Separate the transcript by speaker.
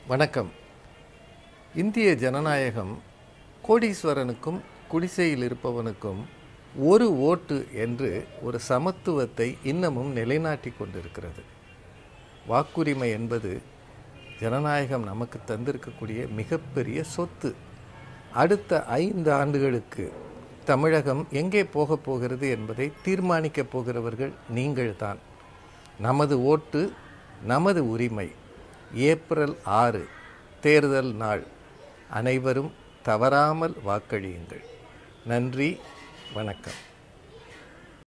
Speaker 1: வணக்கம் இந்திய ஜனநாயகம் கோடீஸ்வரனுக்கும் குடிசையில் இருப்பவனுக்கும் ஒரு ஓட்டு என்று ஒரு சமத்துவத்தை இன்னமும் நிலைநாட்டி கொண்டிருக்கிறது வாக்குரிமை என்பது ஜனநாயகம் நமக்கு தந்திருக்கக்கூடிய மிகப்பெரிய சொத்து அடுத்த ஐந்து ஆண்டுகளுக்கு தமிழகம் எங்கே போகப் போகிறது என்பதை தீர்மானிக்கப் போகிறவர்கள் நீங்கள்தான் நமது ஓட்டு நமது உரிமை ஏப்ரல் ஆறு தேர்தல் நாள் அனைவரும் தவறாமல் வாக்களியுங்கள் நன்றி வணக்கம்